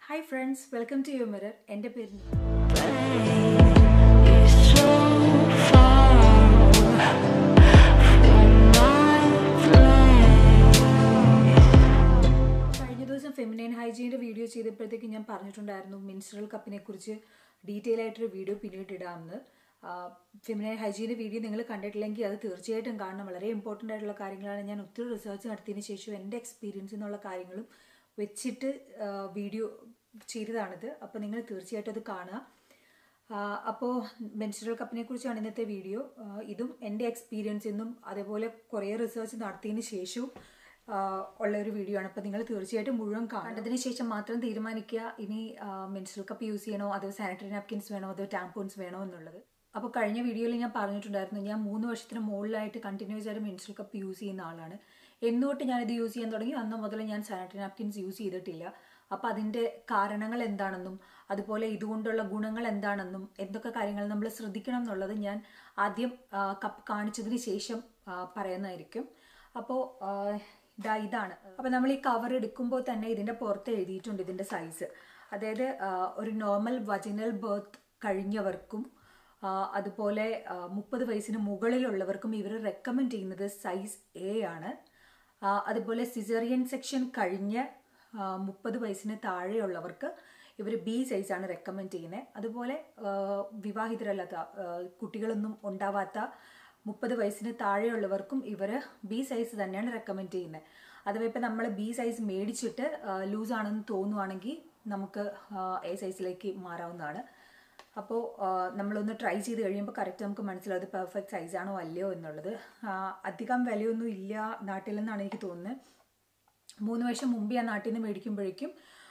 hi friends welcome to U Mirror എൻ്റെ പേര് കഴിഞ്ഞ ദിവസം ഫെമിനൈൻ ഹൈജീൻ്റെ വീഡിയോ ചെയ്തപ്പോഴത്തേക്ക് ഞാൻ പറഞ്ഞിട്ടുണ്ടായിരുന്നു മിൻസ്ട്രൽ കപ്പിനെ കുറിച്ച് ഡീറ്റെയിൽ ആയിട്ടൊരു വീഡിയോ പിന്നീട് ഇടാമെന്ന് ഫെമിനൈൻ ഹൈജീൻ്റെ വീഡിയോ നിങ്ങൾ കണ്ടിട്ടില്ലെങ്കിൽ അത് തീർച്ചയായിട്ടും കാണണം വളരെ ഇമ്പോർട്ടൻ്റ് ആയിട്ടുള്ള കാര്യങ്ങളാണ് ഞാൻ ഒത്തിരി റിസർച്ച് നടത്തിയതിന് ശേഷം എൻ്റെ എക്സ്പീരിയൻസ് എന്നുള്ള കാര്യങ്ങളും വെച്ചിട്ട് വീഡിയോ ചെയ്തതാണിത് അപ്പോൾ നിങ്ങൾ തീർച്ചയായിട്ടും അത് കാണുക അപ്പോൾ മെൻസ്ട്രൽ കപ്പിനെ കുറിച്ചാണ് ഇന്നത്തെ വീഡിയോ ഇതും എൻ്റെ എക്സ്പീരിയൻസിൽ നിന്നും അതേപോലെ കുറേ റിസർച്ച് നടത്തിയതിന് ശേഷവും ഉള്ള ഒരു വീഡിയോ ആണ് അപ്പോൾ നിങ്ങൾ തീർച്ചയായിട്ടും മുഴുവൻ കണ്ടതിന് ശേഷം മാത്രം തീരുമാനിക്കുക ഇനി മെൻസ്ട്രൽ കപ്പ് യൂസ് ചെയ്യണോ അതോ സാനിറ്ററി നാപ്കിൻസ് വേണോ അതോ ടാമ്പോൺസ് വേണോ എന്നുള്ളത് അപ്പോൾ കഴിഞ്ഞ വീഡിയോയിൽ ഞാൻ പറഞ്ഞിട്ടുണ്ടായിരുന്നു ഞാൻ മൂന്ന് വർഷത്തിന് മുകളിലായിട്ട് കണ്ടിന്യൂസ് ആയിട്ട് മെൻസ്ട്രൽ കപ്പ് യൂസ് ചെയ്യുന്ന ആളാണ് എന്നുതൊട്ട് ഞാനിത് യൂസ് ചെയ്യാൻ തുടങ്ങി അന്ന് മുതൽ ഞാൻ സാനിറ്ററി നാപ്കിൻസ് യൂസ് ചെയ്തിട്ടില്ല അപ്പോൾ അതിൻ്റെ കാരണങ്ങൾ എന്താണെന്നും അതുപോലെ ഇതുകൊണ്ടുള്ള ഗുണങ്ങൾ എന്താണെന്നും എന്തൊക്കെ കാര്യങ്ങൾ നമ്മൾ ശ്രദ്ധിക്കണം എന്നുള്ളത് ഞാൻ ആദ്യം കപ്പ് കാണിച്ചതിന് ശേഷം പറയുന്നതായിരിക്കും അപ്പോൾ ഇതാ ഇതാണ് അപ്പോൾ നമ്മൾ ഈ കവർ എടുക്കുമ്പോൾ തന്നെ ഇതിൻ്റെ പുറത്ത് എഴുതിയിട്ടുണ്ട് ഇതിൻ്റെ സൈസ് അതായത് ഒരു നോർമൽ വജിനൽ ബർത്ത് കഴിഞ്ഞവർക്കും അതുപോലെ മുപ്പത് വയസ്സിന് മുകളിലുള്ളവർക്കും ഇവർ റെക്കമെൻഡ് ചെയ്യുന്നത് സൈസ് എ ആണ് അതുപോലെ സിസറിയൻ സെക്ഷൻ കഴിഞ്ഞ് മുപ്പത് വയസ്സിന് താഴെയുള്ളവർക്ക് ഇവർ ബി സൈസാണ് റെക്കമെൻഡ് ചെയ്യുന്നത് അതുപോലെ വിവാഹിതരല്ലാത്ത കുട്ടികളൊന്നും ഉണ്ടാവാത്ത മുപ്പത് വയസ്സിന് താഴെയുള്ളവർക്കും ഇവർ ബി സൈസ് തന്നെയാണ് റെക്കമെൻഡ് ചെയ്യുന്നത് അഥവാ ഇപ്പം നമ്മൾ ബി സൈസ് മേടിച്ചിട്ട് ലൂസ് ആണെന്ന് തോന്നുവാണെങ്കിൽ നമുക്ക് എ സൈസിലേക്ക് മാറാവുന്നതാണ് അപ്പോൾ നമ്മളൊന്ന് ട്രൈ ചെയ്ത് കഴിയുമ്പോൾ കറക്റ്റ് നമുക്ക് മനസ്സിലാവും അത് പെർഫെക്റ്റ് സൈസാണോ അല്ലയോ എന്നുള്ളത് അധികം വിലയൊന്നും ഇല്ല നാട്ടിൽ നിന്നാണ് എനിക്ക് തോന്നുന്നത് മൂന്ന് വർഷം മുമ്പ് ഞാൻ നാട്ടിൽ നിന്ന് മേടിക്കുമ്പോഴേക്കും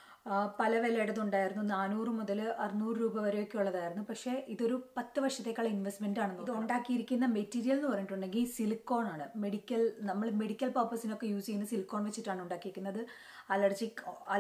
പല വിലയുടേതുണ്ടായിരുന്നു നാനൂറ് മുതൽ അറുന്നൂറ് രൂപ വരെയൊക്കെ ഉള്ളതായിരുന്നു പക്ഷേ ഇതൊരു പത്ത് വർഷത്തേക്കുള്ള ഇൻവെസ്റ്റ്മെൻ്റ് ആണ് ഇത് ഉണ്ടാക്കിയിരിക്കുന്ന മെറ്റീരിയൽ എന്ന് പറഞ്ഞിട്ടുണ്ടെങ്കിൽ സിലിക്കോൺ ആണ് മെഡിക്കൽ നമ്മൾ മെഡിക്കൽ പർപ്പസിനൊക്കെ യൂസ് ചെയ്യുന്ന സിലിക്കോൺ വെച്ചിട്ടാണ് ഉണ്ടാക്കിയിരിക്കുന്നത് അലർജിക്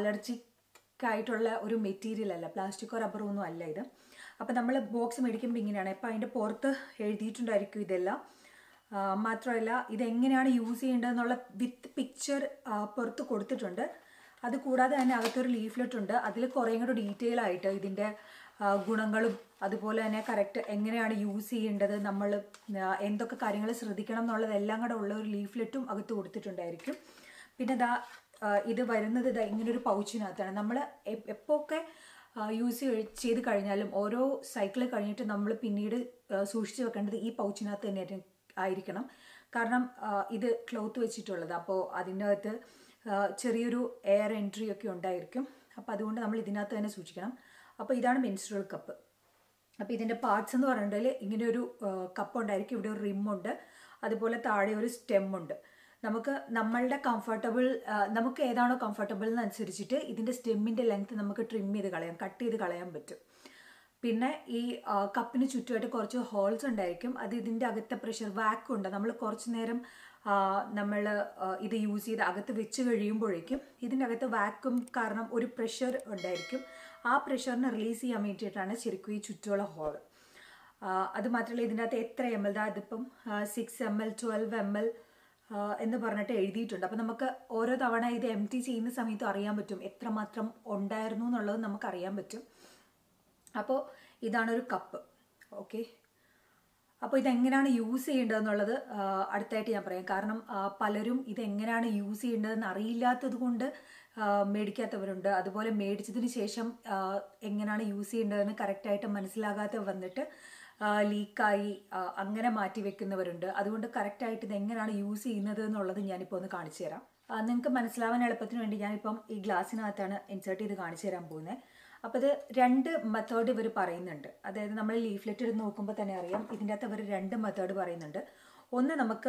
അലർജിക് ആയിട്ടുള്ള ഒരു മെറ്റീരിയൽ അല്ല പ്ലാസ്റ്റിക്കോ റബ്ബറോ ഒന്നും അല്ല ഇത് അപ്പോൾ നമ്മൾ ബോക്സ് മേടിക്കുമ്പോൾ ഇങ്ങനെയാണ് അപ്പോൾ അതിൻ്റെ പുറത്ത് എഴുതിയിട്ടുണ്ടായിരിക്കും ഇതെല്ലാം മാത്രമല്ല ഇതെങ്ങനെയാണ് യൂസ് ചെയ്യേണ്ടതെന്നുള്ള വിത്ത് പിക്ചർ പുറത്ത് കൊടുത്തിട്ടുണ്ട് അത് കൂടാതെ തന്നെ അകത്തൊരു ലീഫ്ലെറ്റ് ഉണ്ട് അതിൽ കുറേ കൂടെ ഡീറ്റെയിൽ ആയിട്ട് ഇതിൻ്റെ ഗുണങ്ങളും അതുപോലെ തന്നെ കറക്റ്റ് എങ്ങനെയാണ് യൂസ് ചെയ്യേണ്ടത് നമ്മൾ എന്തൊക്കെ കാര്യങ്ങൾ ശ്രദ്ധിക്കണം എന്നുള്ളതെല്ലാം കൂടെ ഉള്ള ഒരു ലീഫ്ലെറ്റും അകത്ത് കൊടുത്തിട്ടുണ്ടായിരിക്കും പിന്നെ ദാ ഇത് വരുന്നത് ഇതാ ഇങ്ങനൊരു പൗച്ചിനകത്താണ് നമ്മൾ എപ്പോഴൊക്കെ യൂസ് ചെയ്ത് കഴിഞ്ഞാലും ഓരോ സൈക്കിൾ കഴിഞ്ഞിട്ട് നമ്മൾ പിന്നീട് സൂക്ഷിച്ച് വെക്കേണ്ടത് ഈ പൗച്ചിനകത്ത് തന്നെ ആയിരിക്കണം കാരണം ഇത് ക്ലോത്ത് വെച്ചിട്ടുള്ളത് അപ്പോൾ അതിൻ്റെ അകത്ത് ചെറിയൊരു എയർ എൻട്രി ഒക്കെ ഉണ്ടായിരിക്കും അപ്പോൾ അതുകൊണ്ട് നമ്മൾ ഇതിനകത്ത് തന്നെ സൂക്ഷിക്കണം അപ്പോൾ ഇതാണ് മെൻസ്ട്രൽ കപ്പ് അപ്പോൾ ഇതിൻ്റെ പാർട്സ് എന്ന് പറഞ്ഞിട്ടുണ്ടെങ്കിൽ ഇങ്ങനെ ഒരു കപ്പ് ഉണ്ടായിരിക്കും ഇവിടെ ഒരു റിമ്മുണ്ട് അതുപോലെ താഴെ ഒരു സ്റ്റെമ്മുണ്ട് നമുക്ക് നമ്മളുടെ കംഫർട്ടബിൾ നമുക്ക് ഏതാണോ കംഫർട്ടബിൾ എന്നനുസരിച്ചിട്ട് ഇതിൻ്റെ സ്റ്റെമ്മിൻ്റെ ലെങ്ത് നമുക്ക് ട്രിം ചെയ്ത് കളയാം കട്ട് ചെയ്ത് കളയാൻ പറ്റും പിന്നെ ഈ കപ്പിന് ചുറ്റുമായിട്ട് കുറച്ച് ഹോൾസ് ഉണ്ടായിരിക്കും അത് ഇതിൻ്റെ അകത്തെ പ്രഷർ വാക്വം ഉണ്ട് നമ്മൾ കുറച്ച് നേരം നമ്മൾ ഇത് യൂസ് ചെയ്ത് അകത്ത് വെച്ച് കഴിയുമ്പോഴേക്കും ഇതിൻ്റെ അകത്ത് വാക്വം കാരണം ഒരു പ്രഷർ ഉണ്ടായിരിക്കും ആ പ്രഷറിനെ റിലീസ് ചെയ്യാൻ വേണ്ടിയിട്ടാണ് ശരിക്കും ഈ ചുറ്റുമുള്ള ഹോൾ അത് മാത്രമല്ല ഇതിൻ്റെ അകത്ത് എത്ര എം എൽ അതിപ്പം six M L twelve M L എന്ന് പറഞ്ഞിട്ട് എഴുതിയിട്ടുണ്ട് അപ്പോൾ നമുക്ക് ഓരോ തവണ ഇത് എം ടി ചെയ്യുന്ന സമയത്ത് അറിയാൻ പറ്റും എത്രമാത്രം ഉണ്ടായിരുന്നു എന്നുള്ളത് നമുക്ക് അറിയാൻ പറ്റും അപ്പോൾ ഇതാണൊരു കപ്പ് ഓക്കെ അപ്പോൾ ഇതെങ്ങനെയാണ് യൂസ് ചെയ്യേണ്ടതെന്നുള്ളത് അടുത്തായിട്ട് ഞാൻ പറയാം കാരണം പലരും ഇതെങ്ങനെയാണ് യൂസ് ചെയ്യേണ്ടതെന്ന് അറിയില്ലാത്തത് കൊണ്ട് മേടിക്കാത്തവരുണ്ട് അതുപോലെ മേടിച്ചതിന് ശേഷം എങ്ങനെയാണ് യൂസ് ചെയ്യേണ്ടതെന്ന് കറക്റ്റായിട്ട് മനസ്സിലാകാതെ വന്നിട്ട് ലീക്കായി അങ്ങനെ മാറ്റി വെക്കുന്നവരുണ്ട് അതുകൊണ്ട് കറക്റ്റായിട്ട് ഇത് എങ്ങനെയാണ് യൂസ് ചെയ്യുന്നത് എന്നുള്ളത് ഞാനിപ്പോൾ ഒന്ന് കാണിച്ചു തരാം നിങ്ങൾക്ക് മനസ്സിലാവാൻ എളുപ്പത്തിന് വേണ്ടി ഞാനിപ്പം ഈ ഗ്ലാസ്സിനകത്താണ് ഇൻസേർട്ട് ചെയ്ത് കാണിച്ചു തരാൻ പോകുന്നത് അപ്പോൾ ഇത് രണ്ട് മെത്തേഡ് ഇവർ പറയുന്നുണ്ട് അതായത് നമ്മൾ ലീഫ്ലെറ്റ് എടുത്ത് നോക്കുമ്പോൾ തന്നെ അറിയാം ഇതിൻ്റെ അകത്ത് ഇവർ രണ്ട് മെത്തേഡ് പറയുന്നുണ്ട് ഒന്ന് നമുക്ക്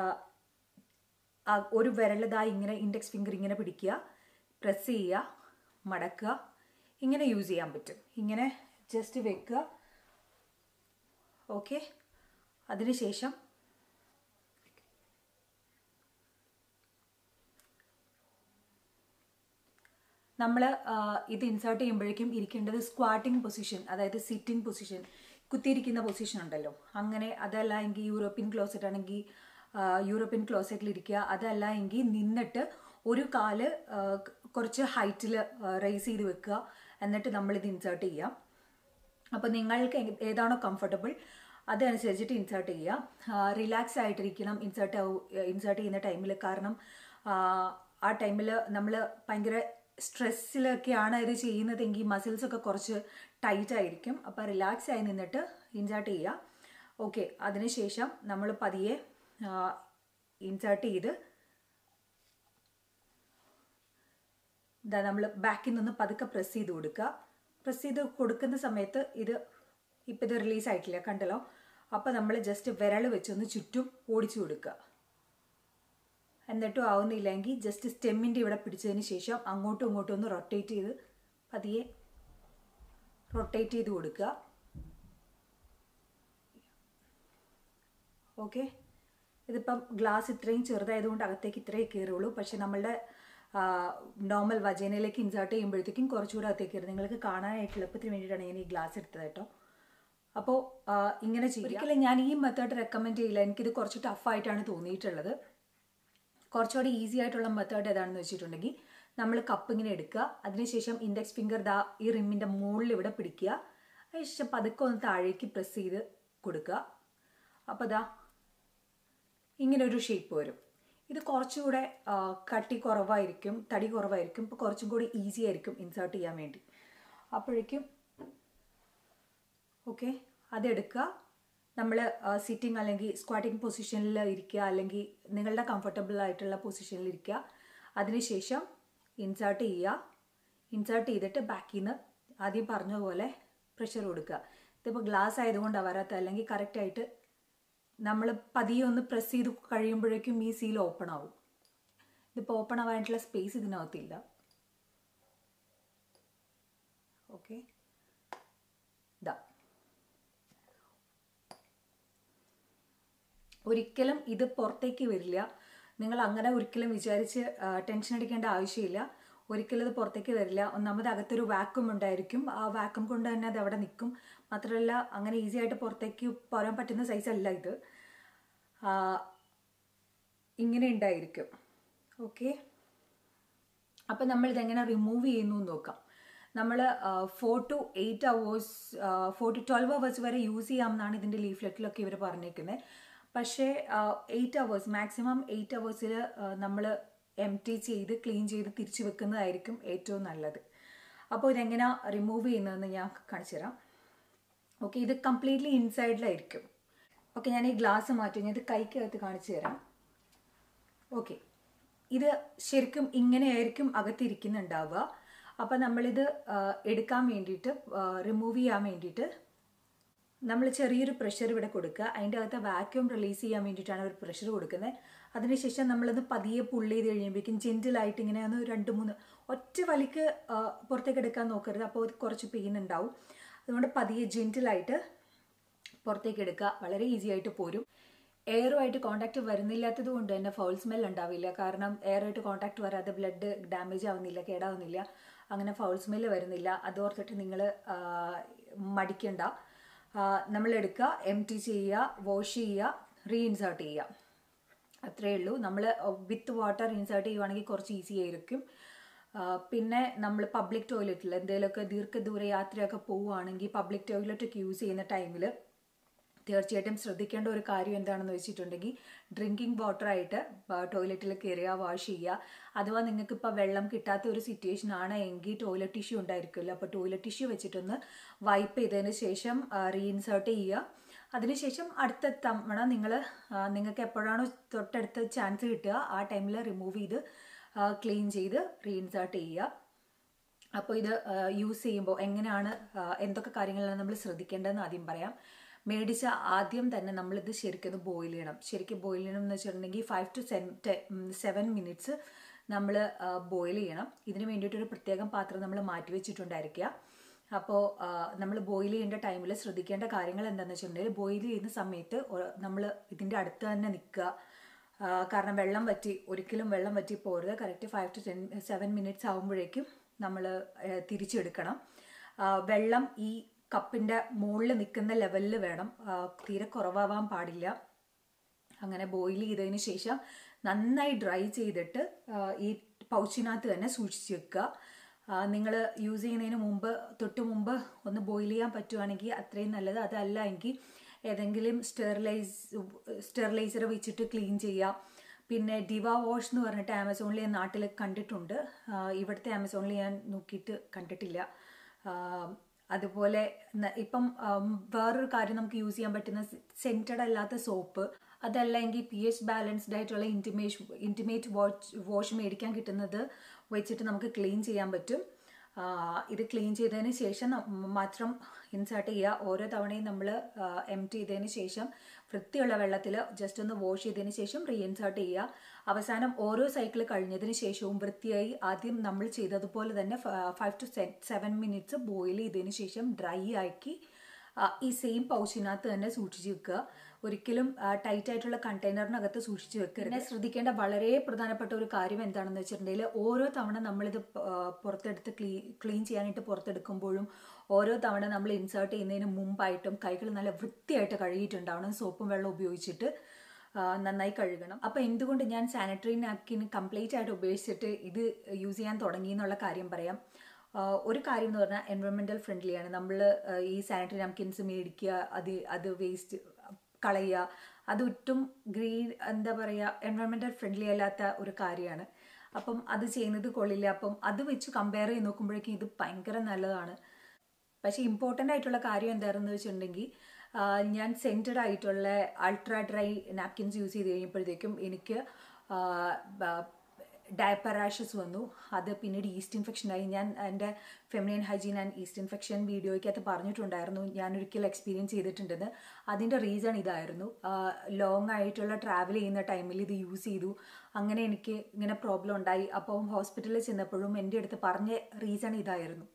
ഒരു വിരലതായി ഇങ്ങനെ ഇൻഡെക്സ് ഫിംഗർ ഇങ്ങനെ പിടിക്കുക പ്രസ് ചെയ്യുക മടക്കുക ഇങ്ങനെ യൂസ് ചെയ്യാൻ പറ്റും ഇങ്ങനെ ജസ്റ്റ് വെക്കുക ഓക്കെ അതിനുശേഷം നമ്മൾ ഇത് ഇൻസേർട്ട് ചെയ്യുമ്പോഴേക്കും ഇരിക്കേണ്ടത് സ്ക്വാട്ടിംഗ് പൊസിഷൻ അതായത് സിറ്റിംഗ് പൊസിഷൻ കുത്തിയിരിക്കുന്ന പൊസിഷൻ ഉണ്ടല്ലോ അങ്ങനെ അതല്ല എങ്കിൽ യൂറോപ്യൻ ക്ലോസറ്റ് ആണെങ്കിൽ യൂറോപ്യൻ ക്ലോസറ്റിൽ ഇരിക്കുക അതല്ല എങ്കിൽ നിന്നിട്ട് ഒരു കാല് കുറച്ച് ഹൈറ്റിൽ റേസ് ചെയ്ത് വെക്കുക എന്നിട്ട് നമ്മളിത് ഇൻസേർട്ട് ചെയ്യാം അപ്പോൾ നിങ്ങൾക്ക് എ- ഏതാണോ കംഫർട്ടബിൾ അതനുസരിച്ചിട്ട് ഇൻസേർട്ട് ചെയ്യുക റിലാക്സ് ആയിട്ടിരിക്കണം ഇൻസേർട്ട് ഇൻസേർട്ട് ചെയ്യുന്ന ടൈമിൽ കാരണം ആ, ആ ടൈമിൽ നമ്മൾ ഭയങ്കര സ്ട്രെസ്സിലൊക്കെയാണ് ഇത് ചെയ്യുന്നതെങ്കിൽ മസിൽസ് ഒക്കെ കുറച്ച് ടൈറ്റ് ആയിരിക്കും അപ്പോൾ റിലാക്സ് ആയി നിന്നിട്ട് ഇൻസേർട്ട് ചെയ്യുക ഓക്കെ അതിനുശേഷം നമ്മൾ പതിയെ ഇൻസേർട്ട് ചെയ്ത് ഇതാ നമ്മൾ ബാക്കിൽ നിന്ന് പതുക്കെ പ്രസ് ചെയ്ത് കൊടുക്കുക പ്രസ് ചെയ്ത് കൊടുക്കുന്ന സമയത്ത് ഇത് ഇപ്പം ഇത് റിലീസ് ആയിട്ടില്ല കണ്ടല്ലോ അപ്പോൾ നമ്മൾ ജസ്റ്റ് വിരൽ വെച്ചൊന്ന് ചുറ്റും ഓടിച്ചു കൊടുക്കുക എന്നിട്ടും ആവുന്നില്ലെങ്കിൽ ജസ്റ്റ് സ്റ്റെമ്മിൻ്റെ ഇവിടെ പിടിച്ചതിന് ശേഷം അങ്ങോട്ടും ഇങ്ങോട്ടും ഒന്ന് റൊട്ടേറ്റ് ചെയ്ത് പതിയെ റൊട്ടേറ്റ് ചെയ്ത് കൊടുക്കുക ഓക്കെ ഇതിപ്പം ഗ്ലാസ് ഇത്രയും ചെറുതായതുകൊണ്ട് അകത്തേക്ക് ഇത്രയേ കയറുള്ളൂ പക്ഷെ നമ്മളുടെ നോർമൽ വജനയിലേക്ക് ഇൻസേർട്ട് ചെയ്യുമ്പോഴത്തേക്കും കുറച്ചുകൂടെ അകത്തേക്ക് കയറും നിങ്ങൾക്ക് കാണാനായിട്ട് എളുപ്പത്തിന് വേണ്ടിയിട്ടാണ് ഞാൻ ഈ ഗ്ലാസ് എടുത്തത് കേട്ടോ അപ്പോൾ ഇങ്ങനെ ചെയ്യും ഒരിക്കലും ഞാൻ ഈ മെത്തേഡ് റെക്കമെൻഡ് ചെയ്യില്ല എനിക്കിത് കുറച്ച് ടഫായിട്ടാണ് തോന്നിയിട്ടുള്ളത് കുറച്ചുകൂടി ഈസി ആയിട്ടുള്ള മെത്തേഡ് ഏതാണെന്ന് വെച്ചിട്ടുണ്ടെങ്കിൽ നമ്മൾ കപ്പ് ഇങ്ങനെ എടുക്കുക അതിനുശേഷം ഇൻഡെക്സ് ഫിംഗർ ദാ ഈ റിമ്മിൻ്റെ മുകളിൽ ഇവിടെ പിടിക്കുക അതിനുശേഷം പതുക്കെ ഒന്ന് താഴേക്ക് പ്രസ് ചെയ്ത് കൊടുക്കുക അപ്പോൾ ദാ ഇങ്ങനെ ഒരു ഷേപ്പ് വരും ഇത് കുറച്ചുകൂടെ ആ, കട്ടി കുറവായിരിക്കും തടി കുറവായിരിക്കും ഇപ്പോൾ കുറച്ചും കൂടി ഈസി ആയിരിക്കും ഇൻസേർട്ട് ചെയ്യാൻ വേണ്ടി അപ്പോഴേക്കും ഓക്കെ അതെടുക്കുക നമ്മൾ സിറ്റിംഗ് അല്ലെങ്കിൽ സ്ക്വാറ്റിംഗ് പൊസിഷനിൽ ഇരിക്കുക അല്ലെങ്കിൽ നിങ്ങളുടെ കംഫർട്ടബിൾ ആയിട്ടുള്ള പൊസിഷനിൽ ഇരിക്കുക അതിനുശേഷം ഇൻസേർട്ട് ചെയ്യുക ഇൻസേർട്ട് ചെയ്തിട്ട് ബാക്കിൽ നിന്ന് ആദ്യം പറഞ്ഞ പോലെ പ്രഷർ കൊടുക്കുക ഇതിപ്പോൾ ഗ്ലാസ് ആയതുകൊണ്ടാണ് വരാത്ത അല്ലെങ്കിൽ കറക്റ്റായിട്ട് നമ്മൾ പതിയെ ഒന്ന് പ്രസ് ചെയ്ത് കഴിയുമ്പോഴേക്കും ഈ സീൽ ഓപ്പൺ ആവും ഇതിപ്പോൾ ഓപ്പൺ ആവാനായിട്ടുള്ള സ്പേസ് ഇതിനകത്തില്ല ഓക്കെ ഇതാ ഒരിക്കലും ഇത് പുറത്തേക്ക് വരില്ല നിങ്ങൾ അങ്ങനെ ഒരിക്കലും വിചാരിച്ച് ടെൻഷൻ അടിക്കേണ്ട ആവശ്യമില്ല ഒരിക്കലും ഇത് പുറത്തേക്ക് വരില്ല ഒന്നാമത് അകത്തൊരു വാക്വം ഉണ്ടായിരിക്കും ആ വാക്വം കൊണ്ട് തന്നെ അത് അവിടെ നിൽക്കും മാത്രമല്ല അങ്ങനെ ഈസി ആയിട്ട് പുറത്തേക്ക് പോരാൻ പറ്റുന്ന സൈസ് അല്ല ഇത് ആ, ഇങ്ങനെ ഉണ്ടായിരിക്കും ഓക്കെ അപ്പം നമ്മൾ ഇതെങ്ങനെ റിമൂവ് ചെയ്യുന്നു എന്ന് നോക്കാം നമ്മൾ four to eight hours four to twelve hours വരെ യൂസ് ചെയ്യാം എന്നാണ് ഇതിൻ്റെ ലീഫ്ലെറ്റിലൊക്കെ ഇവർ പറഞ്ഞേക്കുന്നത് പക്ഷേ എയ്റ്റ് അവേഴ്സ് മാക്സിമം എയ്റ്റ് അവേഴ്സിൽ നമ്മൾ എം ടി ചെയ്ത് ക്ലീൻ ചെയ്ത് തിരിച്ചു വെക്കുന്നതായിരിക്കും ഏറ്റവും നല്ലത് അപ്പോൾ ഇതെങ്ങനെ റിമൂവ് ചെയ്യുന്നതെന്ന് ഞാൻ കാണിച്ചു തരാം ഓക്കെ ഇത് കംപ്ലീറ്റ്ലി ഇൻസൈഡിലായിരിക്കും ഓക്കെ ഞാൻ ഈ ഗ്ലാസ് മാറ്റി ഞാൻ ഇത് കൈക്കകത്ത് കാണിച്ചു തരാം ഓക്കെ ഇത് ശരിക്കും ഇങ്ങനെയായിരിക്കും അകത്തിരിക്കുന്നുണ്ടാവുക അപ്പം നമ്മളിത് ആ, എടുക്കാൻ വേണ്ടിയിട്ട് റിമൂവ് ചെയ്യാൻ വേണ്ടിയിട്ട് നമ്മൾ ചെറിയൊരു പ്രഷർ ഇവിടെ കൊടുക്കുക അതിൻ്റെ അകത്ത് വാക്യൂം റിലീസ് ചെയ്യാൻ വേണ്ടിയിട്ടാണ് ഒരു പ്രഷർ കൊടുക്കുന്നത് അതിനുശേഷം നമ്മളത് പതിയെ പുള്ളി ചെയ്ത് കഴിയുമ്പോഴേക്കും ജെൻറ്റിലായിട്ട് ഇങ്ങനെ ഒന്ന് രണ്ട് മൂന്ന് ഒറ്റ വലിക്ക് ആ, പുറത്തേക്ക് എടുക്കാൻ നോക്കരുത് അപ്പോൾ അത് കുറച്ച് പെയിൻ ഉണ്ടാവും അതുകൊണ്ട് പതിയെ ജെൻറ്റിലായിട്ട് പുറത്തേക്ക് എടുക്കുക വളരെ ഈസി ആയിട്ട് പോരും എയറുമായിട്ട് കോണ്ടാക്ട് വരുന്നില്ലാത്തത് കൊണ്ട് തന്നെ ഫൗൾ സ്മെൽ ഉണ്ടാവില്ല കാരണം എയറുമായിട്ട് കോണ്ടാക്ട് വരാതെ ബ്ലഡ് ഡാമേജ് ആവുന്നില്ല കേടാവുന്നില്ല അങ്ങനെ ഫൗൾ സ്മെല്ല് വരുന്നില്ല അതോർത്തിട്ട് നിങ്ങൾ മടിക്കണ്ട നമ്മൾ എടുക്കുക എം ടി ചെയ്യുക വാഷ് ചെയ്യുക റീഇൻസേർട്ട് ചെയ്യുക അത്രയേ ഉള്ളൂ നമ്മൾ വിത്ത് വാട്ടർ ഇൻസേർട്ട് ചെയ്യുവാണെങ്കിൽ കുറച്ച് ഈസി ആയിരിക്കും ആ, പിന്നെ നമ്മൾ പബ്ലിക് ടോയ്ലറ്റിൽ എന്തെങ്കിലുമൊക്കെ ദീർഘദൂര യാത്രയൊക്കെ പോവുകയാണെങ്കിൽ പബ്ലിക് ടോയ്ലറ്റൊക്കെ യൂസ് ചെയ്യുന്ന ടൈമിൽ തീർച്ചയായിട്ടും ശ്രദ്ധിക്കേണ്ട ഒരു കാര്യം എന്താണെന്ന് വെച്ചിട്ടുണ്ടെങ്കിൽ ഡ്രിങ്കിങ് വാട്ടറായിട്ട് ടോയ്ലറ്റിൽ കയറുക വാഷ് ചെയ്യുക അഥവാ നിങ്ങൾക്ക് ഇപ്പോൾ വെള്ളം കിട്ടാത്ത ഒരു സിറ്റുവേഷൻ ആണ് എങ്കിൽ ടോയ്ലറ്റ് ടിഷ്യൂ ഉണ്ടായിരിക്കുമല്ലോ അപ്പോൾ ടോയ്ലറ്റ് ടിഷ്യൂ വെച്ചിട്ടൊന്ന് വൈപ്പ് ചെയ്തതിന് ശേഷം റീഇൻസേർട്ട് ചെയ്യുക അതിനുശേഷം അടുത്ത തവണ നിങ്ങൾ നിങ്ങൾക്ക് എപ്പോഴാണോ തൊട്ടടുത്ത ചാൻസ് കിട്ടുക ആ ടൈമിൽ റിമൂവ് ചെയ്ത് ക്ലീൻ ചെയ്ത് റീഇൻസേർട്ട് ചെയ്യുക അപ്പോൾ ഇത് യൂസ് ചെയ്യുമ്പോൾ എങ്ങനെയാണ് ആ, എന്തൊക്കെ കാര്യങ്ങളാണ് നമ്മൾ ശ്രദ്ധിക്കേണ്ടതെന്ന് ആദ്യം പറയാം മേടിച്ച ആദ്യം തന്നെ നമ്മളിത് ശരിക്കും ബോയിൽ ചെയ്യണം ശരിക്കും ബോയിൽ ചെയ്യണം എന്ന് വെച്ചിട്ടുണ്ടെങ്കിൽ ഫൈവ് ടു സെവൻ മിനിറ്റ്സ് നമ്മൾ ബോയിൽ ചെയ്യണം ഇതിന് വേണ്ടിയിട്ടൊരു പ്രത്യേകം പാത്രം നമ്മൾ മാറ്റി വെച്ചിട്ടുണ്ടായിരിക്കുക അപ്പോൾ നമ്മൾ ബോയിൽ ചെയ്യേണ്ട ടൈമിൽ ശ്രദ്ധിക്കേണ്ട കാര്യങ്ങൾ എന്താണെന്ന് വെച്ചിട്ടുണ്ടെങ്കിൽ ബോയിൽ ചെയ്യുന്ന സമയത്ത് നമ്മൾ ഇതിൻ്റെ അടുത്ത് തന്നെ നിൽക്കുക ആ, കാരണം വെള്ളം വറ്റി ഒരിക്കലും വെള്ളം വറ്റി പോരുത് correct five to ten seven minutes ആകുമ്പോഴേക്കും നമ്മൾ തിരിച്ചെടുക്കണം ആ, വെള്ളം ഈ കപ്പിൻ്റെ മുകളിൽ നിൽക്കുന്ന ലെവലിൽ വേണം ആ, തീരെ കുറവാവാൻ പാടില്ല അങ്ങനെ ബോയിൽ ചെയ്തതിന് ശേഷം നന്നായി ഡ്രൈ ചെയ്തിട്ട് ആ, ഈ പൗച്ചിനകത്ത് തന്നെ സൂക്ഷിച്ച് വെക്കുക നിങ്ങൾ യൂസ് ചെയ്യുന്നതിന് മുമ്പ് തൊട്ട് മുമ്പ് ഒന്ന് ബോയിൽ ചെയ്യാൻ പറ്റുവാണെങ്കിൽ അത്രയും നല്ലത് അതല്ല എങ്കിൽ ഏതെങ്കിലും സ്റ്റെറിലൈസ് സ്റ്റെറിലൈസർ വെച്ചിട്ട് ക്ലീൻ ചെയ്യാം പിന്നെ ഡിവ വാഷ് എന്ന് പറഞ്ഞിട്ട് ആമസോണിൽ ഞാൻ നാട്ടിൽ കണ്ടിട്ടുണ്ട് ആ, ഇവിടുത്തെ ആമസോണിൽ ഞാൻ നോക്കിയിട്ട് കണ്ടിട്ടില്ല ആ, അതുപോലെ ന- ഇപ്പം ആം, വേറൊരു കാര്യം നമുക്ക് യൂസ് ചെയ്യാൻ പറ്റുന്ന സെൻറ്റഡ് അല്ലാത്ത സോപ്പ് അതല്ലെങ്കിൽ പി എച്ച് ബാലൻസ്ഡ് ആയിട്ടുള്ള ഇൻറ്റിമേറ്റ് ഇൻറ്റിമേറ്റ് വാഷ് വാഷ് മേടിക്കാൻ കിട്ടുന്നത് വെച്ചിട്ട് നമുക്ക് ക്ലീൻ ചെയ്യാൻ പറ്റും ആ, ഇത് ക്ലീൻ ചെയ്തതിന് ശേഷം നം- മാത്രം ഇൻസേർട്ട് ചെയ്യുക ഓരോ തവണയും നമ്മൾ എം ടി ചെയ്തതിന് ശേഷം വൃത്തിയുള്ള വെള്ളത്തിൽ ജസ്റ്റ് ഒന്ന് വാഷ് ചെയ്തതിന് ശേഷം റീ ഇൻസേർട്ട് ചെയ്യുക അവസാനം ഓരോ സൈക്കിൾ കഴിഞ്ഞതിന് ശേഷവും വൃത്തിയായി ആദ്യം നമ്മൾ ചെയ്തതുപോലെ തന്നെ five to seven minutes boil ചെയ്തതിന് ശേഷം ഡ്രൈ ആക്കി ആ, ഈ സെയിം പൗച്ചിനകത്ത് തന്നെ സൂക്ഷിച്ച് വെക്കുക ഒരിക്കലും ടൈറ്റ് ആയിട്ടുള്ള കണ്ടെയ്നറിനകത്ത് സൂക്ഷിച്ച് വെക്കുക പിന്നെ ശ്രദ്ധിക്കേണ്ട വളരെ പ്രധാനപ്പെട്ട ഒരു കാര്യം എന്താണെന്ന് വെച്ചിട്ടുണ്ടെങ്കിൽ ഓരോ തവണ നമ്മളിത് പ- ആ, പുറത്തെടുത്ത് ക്ലീ ക്ലീൻ ചെയ്യാനായിട്ട് പുറത്തെടുക്കുമ്പോഴും ഓരോ തവണ നമ്മൾ ഇൻസേർട്ട് ചെയ്യുന്നതിന് മുമ്പായിട്ടും കൈകൾ നല്ല വൃത്തിയായിട്ട് കഴുകിയിട്ടുണ്ടാവണം സോപ്പും വെള്ളം ഉപയോഗിച്ചിട്ട് ആ, നന്നായി കഴുകണം അപ്പോൾ എന്തുകൊണ്ട് ഞാൻ സാനിറ്ററി നാപ്കിൻ കംപ്ലീറ്റ് ആയിട്ട് ഉപയോഗിച്ചിട്ട് ഇത് യൂസ് ചെയ്യാൻ തുടങ്ങി എന്നുള്ള കാര്യം പറയാം ആ, ഒരു കാര്യം എന്ന് പറഞ്ഞാൽ എൻവയോൺമെൻറ്റൽ ഫ്രണ്ട്ലിയാണ് നമ്മൾ ഈ സാനിറ്ററി നാപ്കിൻസ് മേടിക്കുക അത് അത് വേസ്റ്റ് കളയുക അത് ഒട്ടും ഗ്രീൻ എന്താ പറയുക എൻവയോൺമെൻറ്റൽ ഫ്രണ്ട്ലി അല്ലാത്ത ഒരു കാര്യമാണ് അപ്പം അത് ചെയ്യുന്നത് കൊള്ളില്ല അപ്പം അത് വെച്ച് കമ്പയർ ചെയ്ത് നോക്കുമ്പോഴേക്കും ഇത് ഭയങ്കര നല്ലതാണ് പക്ഷേ ഇമ്പോർട്ടൻ്റ് ആയിട്ടുള്ള കാര്യം എന്താണെന്ന് വെച്ചിട്ടുണ്ടെങ്കിൽ ആ, ഞാൻ സെൻറ്റഡ് ആയിട്ടുള്ള അൾട്രാ ഡ്രൈ നാപ്കിൻസ് യൂസ് ചെയ്ത് കഴിഞ്ഞപ്പോഴത്തേക്കും എനിക്ക് ഡയപ്പർ റാഷസ് വന്നു അത് പിന്നീട് ഈസ്റ്റ് ഇൻഫെക്ഷനായി ഞാൻ എൻ്റെ feminine hygiene and yeast infection വീഡിയോയ്ക്കകത്ത് പറഞ്ഞിട്ടുണ്ടായിരുന്നു ഞാൻ ഒരിക്കൽ എക്സ്പീരിയൻസ് ചെയ്തിട്ടുണ്ടെന്ന് അതിൻ്റെ റീസൺ ഇതായിരുന്നു ലോങ് ആയിട്ടുള്ള ട്രാവൽ ചെയ്യുന്ന ടൈമിൽ ഇത് യൂസ് ചെയ്തു അങ്ങനെ എനിക്ക് ഇങ്ങനെ പ്രോബ്ലം ഉണ്ടായി അപ്പം ഹോസ്പിറ്റലിൽ ചെന്നപ്പോഴും എൻ്റെ അടുത്ത് പറഞ്ഞ റീസൺ ഇതായിരുന്നു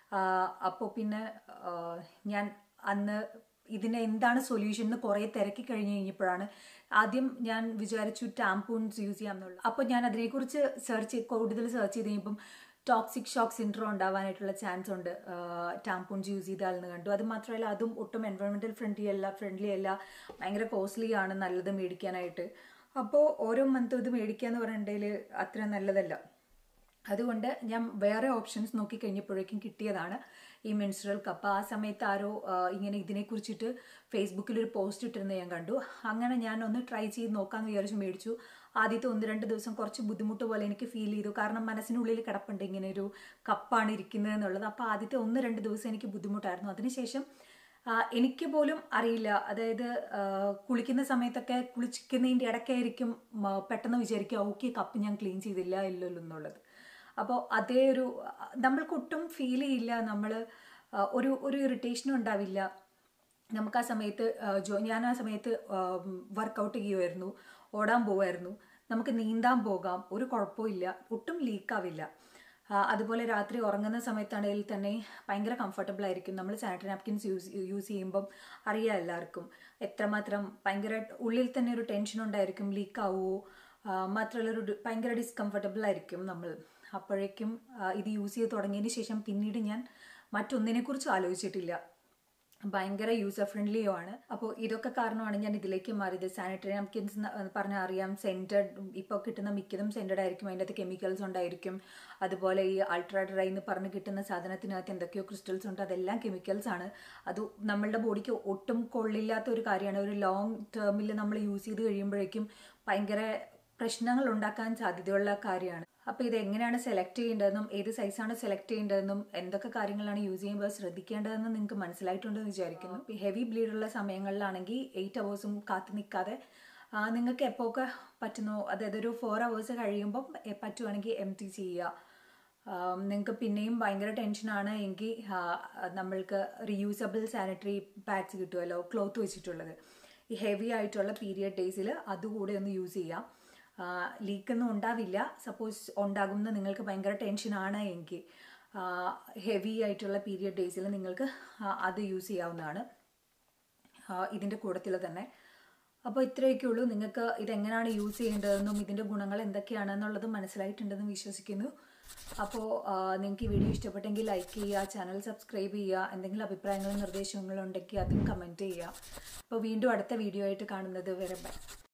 അപ്പോൾ പിന്നെ ആ, ഞാൻ അന്ന് ഇതിന് എന്താണ് സൊല്യൂഷൻ എന്ന് കുറേ തിരക്കി കഴിഞ്ഞ് കഴിഞ്ഞപ്പോഴാണ് ആദ്യം ഞാൻ വിചാരിച്ചു ടാംപൂൺസ് യൂസ് ചെയ്യാമെന്നുള്ളൂ അപ്പോൾ ഞാൻ അതിനെക്കുറിച്ച് സെർച്ച് കൂടുതൽ സെർച്ച് ചെയ്ത് കഴിഞ്ഞപ്പം ടോക്സിക് ഷോക്ക് സിൻഡ്രോം ഉണ്ടാവാനായിട്ടുള്ള ചാൻസ് ഉണ്ട് ടാംപൂൺസ് യൂസ് ചെയ്താൽ എന്ന് കണ്ടു അത് മാത്രമല്ല അതും ഒട്ടും എൻവയോൺമെൻറ്റൽ ഫ്രണ്ട്ലി അല്ല ഫ്രണ്ട്ലി അല്ല ഭയങ്കര കോസ്റ്റ്ലി ആണ് നല്ലത് മേടിക്കാനായിട്ട് അപ്പോൾ ഓരോ മന്തും ഇത് മേടിക്കുക എന്ന് പറഞ്ഞിട്ടുണ്ടെങ്കിൽ അത്ര നല്ലതല്ല അതുകൊണ്ട് ഞാൻ വേറെ ഓപ്ഷൻസ് നോക്കി കഴിഞ്ഞപ്പോഴേക്കും കിട്ടിയതാണ് ഈ മെൻസ്ട്രൽ കപ്പ് ആ സമയത്ത് ആരോ ആ, ഇങ്ങനെ ഇതിനെക്കുറിച്ചിട്ട് ഫേസ്ബുക്കിൽ ഒരു പോസ്റ്റ് ഇട്ടിരുന്നത് ഞാൻ കണ്ടു അങ്ങനെ ഞാൻ ഒന്ന് ട്രൈ ചെയ്ത് നോക്കാമെന്ന് വിചാരിച്ച് മേടിച്ചു ആദ്യത്തെ ഒന്ന് രണ്ട് ദിവസം കുറച്ച് ബുദ്ധിമുട്ട് പോലെ എനിക്ക് ഫീൽ ചെയ്തു കാരണം മനസ്സിനുള്ളിൽ കിടപ്പുണ്ട് ഇങ്ങനെ ഒരു കപ്പാണ് ഇരിക്കുന്നത് എന്നുള്ളത് അപ്പോൾ ആദ്യത്തെ ഒന്ന് രണ്ട് ദിവസം എനിക്ക് ബുദ്ധിമുട്ടായിരുന്നു അതിനുശേഷം ആ, എനിക്ക് പോലും അറിയില്ല അതായത് ആ, കുളിക്കുന്ന സമയത്തൊക്കെ കുളിക്കുന്നതിൻ്റെ ഇടയ്ക്കായിരിക്കും മ, പെട്ടെന്ന് വിചാരിക്കുക ഓക്കെ കപ്പ് ഞാൻ ക്ലീൻ ചെയ്തില്ല ഇല്ലല്ലോ എന്നുള്ളത് അപ്പോൾ അതേ ഒരു നമ്മൾക്ക് ഒട്ടും ഫീൽ ചെയ്യില്ല നമ്മൾ ഒരു ഒരു ഇറിറ്റേഷനും ഉണ്ടാവില്ല നമുക്ക് ആ സമയത്ത് ആ, ജോ ഞാൻ ആ സമയത്ത് വർക്കൗട്ട് ചെയ്യുമായിരുന്നു ഓടാൻ പോവായിരുന്നു നമുക്ക് നീന്താൻ പോകാം ഒരു കുഴപ്പമില്ല ഒട്ടും ലീക്കാവില്ല ആ, അതുപോലെ രാത്രി ഉറങ്ങുന്ന സമയത്താണെങ്കിൽ തന്നെ ഭയങ്കര കംഫർട്ടബിൾ ആയിരിക്കും നമ്മൾ സാനിറ്ററി നാപ്കിൻസ് യൂസ് യൂസ് ചെയ്യുമ്പം അറിയാം എല്ലാവർക്കും എത്രമാത്രം ഭയങ്കര ഉള്ളിൽ തന്നെ ഒരു ടെൻഷൻ ഉണ്ടായിരിക്കും ലീക്കാവുമോ മാത്രമല്ല ഒരു ഡി- ഭയങ്കര ഡിസ്കംഫർട്ടബിൾ ആയിരിക്കും നമ്മൾ അപ്പോഴേക്കും ആ, ഇത് യൂസ് ചെയ്ത് തുടങ്ങിയതിന് ശേഷം പിന്നീട് ഞാൻ മറ്റൊന്നിനെക്കുറിച്ച് ആലോചിച്ചിട്ടില്ല ഭയങ്കര യൂസർ ഫ്രണ്ട്ലിയും ആണ് അപ്പോൾ ഇതൊക്കെ കാരണമാണ് ഞാൻ ഇതിലേക്ക് മാറിയത് സാനിറ്ററി നാപ്കിൻസ് പറഞ്ഞാൽ അറിയാം സെൻറ്റഡ് ഇപ്പോൾ കിട്ടുന്ന മിക്കതും സെൻറ്റഡ് ആയിരിക്കും അതിൻ്റെ അകത്ത് കെമിക്കൽസ് ഉണ്ടായിരിക്കും അതുപോലെ ഈ അൾട്രാ ഡ്രൈ എന്ന് പറഞ്ഞ് കിട്ടുന്ന സാധനത്തിനകത്ത് എന്തൊക്കെയോ ക്രിസ്റ്റൽസ് ഉണ്ട് അതെല്ലാം കെമിക്കൽസ് ആണ് അത് നമ്മളുടെ ബോഡിക്ക് ഒട്ടും കൊള്ളില്ലാത്ത ഒരു കാര്യമാണ് ഒരു ലോങ് ടേമിൽ നമ്മൾ യൂസ് ചെയ്ത് കഴിയുമ്പോഴേക്കും ഭയങ്കര പ്രശ്നങ്ങൾ ഉണ്ടാക്കാൻ സാധ്യതയുള്ള കാര്യമാണ് അപ്പോൾ ഇത് എങ്ങനെയാണ് സെലക്ട് ചെയ്യേണ്ടതെന്നും ഏത് സൈസാണ് സെലക്ട് ചെയ്യേണ്ടതെന്നും എന്തൊക്കെ കാര്യങ്ങളാണ് യൂസ് ചെയ്യുമ്പോൾ ശ്രദ്ധിക്കേണ്ടതെന്നും നിങ്ങൾക്ക് മനസ്സിലായിട്ടുണ്ടെന്ന് വിചാരിക്കുന്നു ഹെവി ബ്ലീഡുള്ള സമയങ്ങളിലാണെങ്കിൽ എയ്റ്റ് അവേഴ്സും കാത്തു നിൽക്കാതെ ആ, നിങ്ങൾക്ക് എപ്പോഴൊക്കെ പറ്റുന്നോ അതായത് ഒരു ഫോർ അവേഴ്സ് കഴിയുമ്പം എ- പറ്റുവാണെങ്കിൽ എം ടി ചെയ്യുക നിങ്ങൾക്ക് പിന്നെയും ഭയങ്കര ടെൻഷനാണ് എങ്കിൽ ആ, നമ്മൾക്ക് റീയൂസബിൾ സാനിറ്ററി പാഡ്സ് കിട്ടുമല്ലോ ക്ലോത്ത് വെച്ചിട്ടുള്ളത് ഈ ഹെവി ആയിട്ടുള്ള പീരിയഡ് ഡേയ്സിൽ അതുകൂടെ ഒന്ന് യൂസ് ചെയ്യാം ലീക്കൊന്നും ഉണ്ടാവില്ല സപ്പോസ് ഉണ്ടാകുമെന്ന് നിങ്ങൾക്ക് ഭയങ്കര ടെൻഷനാണ് എങ്കിൽ ഹെവി ആയിട്ടുള്ള പീരിയഡ് ഡേയ്സിൽ നിങ്ങൾക്ക് ആ, അത് യൂസ് ചെയ്യാവുന്നതാണ് ഇതിൻ്റെ കൂട്ടത്തിൽ തന്നെ അപ്പോൾ ഇത്രയൊക്കെ ഉള്ളൂ നിങ്ങൾക്ക് ഇതെങ്ങനെയാണ് യൂസ് ചെയ്യേണ്ടതെന്നും ഇതിൻ്റെ ഗുണങ്ങൾ എന്തൊക്കെയാണെന്നുള്ളത് മനസ്സിലായിട്ടുണ്ടെന്ന് വിശ്വസിക്കുന്നു അപ്പോൾ നിങ്ങൾക്ക് ഈ വീഡിയോ ഇഷ്ടപ്പെട്ടെങ്കിൽ ലൈക്ക് ചെയ്യുക ചാനൽ സബ്സ്ക്രൈബ് ചെയ്യുക എന്തെങ്കിലും അഭിപ്രായങ്ങളും നിർദ്ദേശങ്ങളും ഉണ്ടെങ്കിൽ അതും കമൻറ്റ് ചെയ്യുക അപ്പോൾ വീണ്ടും അടുത്ത വീഡിയോ ആയിട്ട് കാണുന്നത് വരെ ബൈ